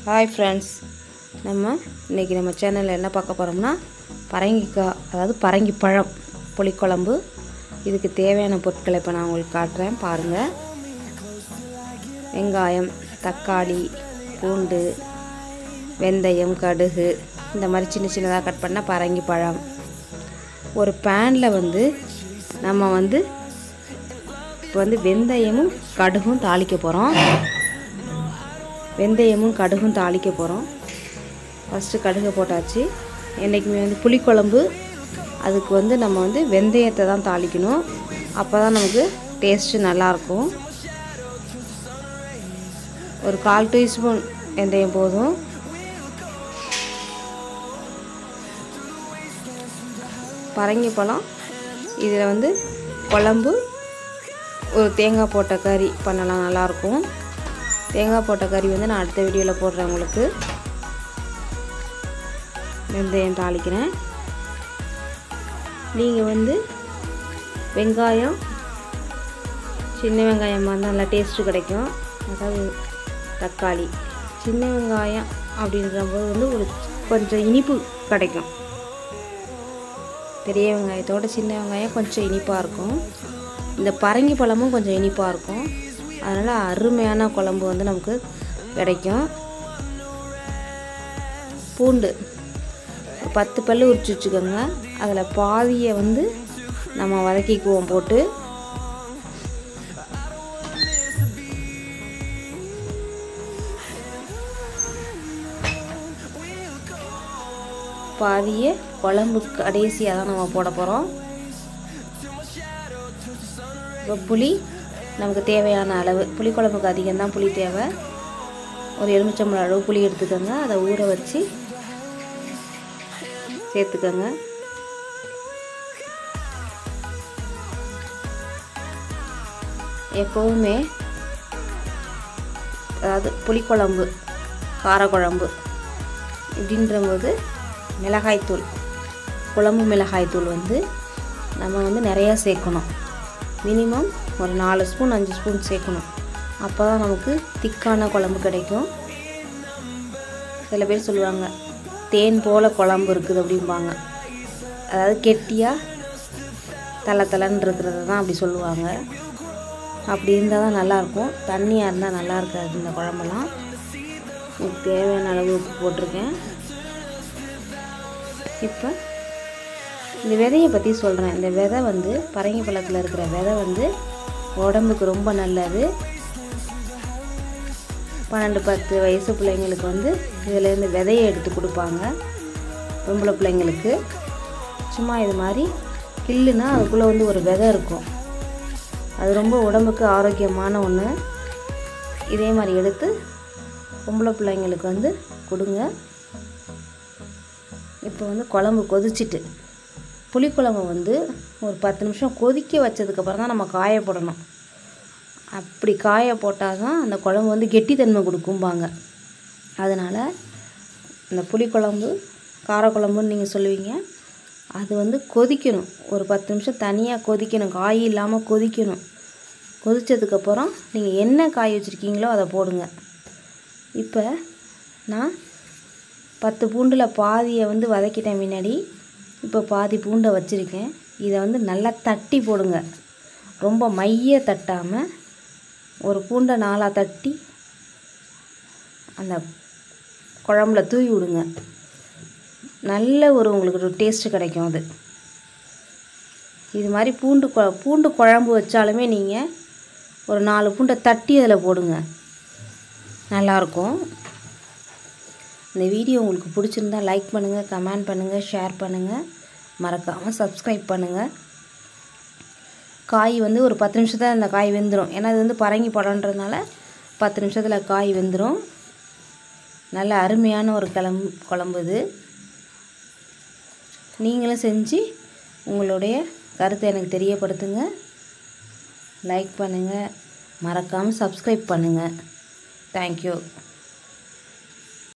hi friends நம்ம இன்றைக்கி நம்ம சேனலில் என்ன பார்க்க போகிறோம்னா பரங்கிக்காய் அதாவது பரங்கி பழம் புளிக்குழம்பு இதுக்கு தேவையான பொருட்களை இப்போ நான் உங்களுக்கு காட்டுறேன் பாருங்கள் வெங்காயம் தக்காளி பூண்டு வெந்தயம் கடுகு இந்த மாதிரி சின்ன சின்னதாக கட் பண்ண பரங்கி பழம் ஒரு பேனில் வந்து நம்ம வந்து இப்போ வந்து வெந்தயமும் கடுகும் தாளிக்க போகிறோம் வெந்தயமும் கடுகும் தாளிக்க போகிறோம் ஃபஸ்ட்டு கடுகை போட்டாச்சு என்றைக்குமே வந்து புளிக்குழம்பு அதுக்கு வந்து நம்ம வந்து வெந்தயத்தை தான் தாளிக்கணும் அப்போ தான் நமக்கு டேஸ்ட்டு நல்லாயிருக்கும் ஒரு கால் டீஸ்பூன் வெந்தயம் போதும் பரங்கி பழம் இதில் வந்து குழம்பு ஒரு தேங்காய் போட்ட கறி பண்ணலாம் நல்லாயிருக்கும் தேங்காய் போட்ட கறி வந்து நான் அடுத்த வீடியோவில் போடுறேன் உங்களுக்கு வெந்தயம் தாளிக்கிறேன் நீங்கள் வந்து வெங்காயம் சின்ன வெங்காயமாக இருந்தால் நல்லா டேஸ்ட்டு கிடைக்கும் அதாவது தக்காளி சின்ன வெங்காயம் அப்படின்றபோது வந்து ஒரு கொஞ்சம் இனிப்பு கிடைக்கும் பெரிய வெங்காயத்தோட சின்ன வெங்காயம் கொஞ்சம் இனிப்பாக இருக்கும் இந்த பரங்கி பழமும் கொஞ்சம் இனிப்பாக இருக்கும் அதனால் அருமையான குழம்பு வந்து நமக்கு கிடைக்கும் பூண்டு ஒரு பத்து பல் உரிச்சு வச்சுக்கோங்க அதில் பாதியை வந்து நம்ம வதக்கிக்குவோம் போட்டு பாதியை குழம்பு கடைசியாக தான் நம்ம போட போகிறோம் இப்போ புளி நமக்கு தேவையான அளவு புளி குழம்புக்கு அதிகம்தான் புளி தேவை ஒரு எலுமிச்சம்பழம் அளவு புளி எடுத்துக்கோங்க அதை ஊற வச்சு சேர்த்துக்கோங்க எப்போவுமே அதாவது புளிக்குழம்பு காரக்குழம்பு இப்படின்றபோது மிளகாய்த்தூள் குழம்பு மிளகாய்த்தூள் வந்து நம்ம வந்து நிறையா சேர்க்கணும் மினிமம் ஒரு நாலு ஸ்பூன் அஞ்சு ஸ்பூன் சேர்க்கணும் அப்போ தான் நமக்கு திக்கான குழம்பு கிடைக்கும் சில பேர் சொல்லுவாங்க தேன் போல் குழம்பு இருக்குது அப்படிம்பாங்க அதாவது கெட்டியாக தலை தலைன்னு இருக்கிறத தான் அப்படி சொல்லுவாங்க அப்படி இருந்தால் தான் நல்லாயிருக்கும் தண்ணியாக இருந்தால் நல்லா இருக்காது இந்த குழம்பெல்லாம் இதுக்கு தேவையான அளவு உப்பு போட்டிருக்கேன் இப்போ இந்த விதையை பற்றி சொல்கிறேன் இந்த விதை வந்து பரங்கி பழத்தில் இருக்கிற விதை வந்து உடம்புக்கு ரொம்ப நல்லது பன்னெண்டு பத்து வயசு பிள்ளைங்களுக்கு வந்து இதிலேருந்து விதையை எடுத்து கொடுப்பாங்க பொம்பளை பிள்ளைங்களுக்கு சும்மா இது மாதிரி கில்லுனா அதுக்குள்ளே வந்து ஒரு விதை இருக்கும் அது ரொம்ப உடம்புக்கு ஆரோக்கியமான ஒன்று இதே மாதிரி எடுத்து பொம்பளை பிள்ளைங்களுக்கு வந்து கொடுங்க இப்போ வந்து குழம்பு கொதிச்சிட்டு புளிக்குழம்பு வந்து ஒரு பத்து நிமிஷம் கொதிக்க வச்சதுக்கப்புறம் தான் நம்ம காய போடணும் அப்படி காய போட்டால் தான் அந்த குழம்பு வந்து கெட்டித்தன்மை கொடுக்கும்பாங்க அதனால் இந்த புளிக்குழம்பு காரக்குழம்புன்னு நீங்கள் சொல்லுவீங்க அது வந்து கொதிக்கணும் ஒரு பத்து நிமிஷம் தனியாக கொதிக்கணும் காய் இல்லாமல் கொதிக்கணும் கொதித்ததுக்கப்புறம் நீங்கள் என்ன காய் வச்சுருக்கீங்களோ அதை போடுங்க இப்போ நான் பத்து பூண்டில் பாதியை வந்து வதக்கிட்டேன் முன்னாடி இப்போ பாதி பூண்டை வச்சுருக்கேன் இதை வந்து நல்லா தட்டி போடுங்க ரொம்ப மைய தட்டாமல் ஒரு பூண்டை நாளாக தட்டி அந்த குழம்புல தூவி விடுங்க நல்ல ஒரு உங்களுக்கு ஒரு டேஸ்ட்டு கிடைக்கும் அது இது மாதிரி பூண்டு கொ பூண்டு குழம்பு வச்சாலுமே நீங்கள் ஒரு நாலு பூண்டை தட்டி அதில் போடுங்க நல்லாயிருக்கும் இந்த வீடியோ உங்களுக்கு பிடிச்சிருந்தா லைக் பண்ணுங்கள் கமெண்ட் பண்ணுங்கள் ஷேர் பண்ணுங்கள் மறக்காமல் சப்ஸ்கிரைப் பண்ணுங்கள் காய் வந்து ஒரு பத்து நிமிஷத்தில் அந்த காய் வெந்துடும் ஏன்னா இது வந்து பரங்கி பழன்றதுனால பத்து நிமிஷத்தில் காய் வெந்துடும் நல்ல அருமையான ஒரு கிளம்பு குழம்பு இது நீங்களும் செஞ்சு உங்களுடைய கருத்தை எனக்கு தெரியப்படுத்துங்க லைக் பண்ணுங்கள் மறக்காமல் சப்ஸ்கிரைப் பண்ணுங்கள் தேங்க்யூ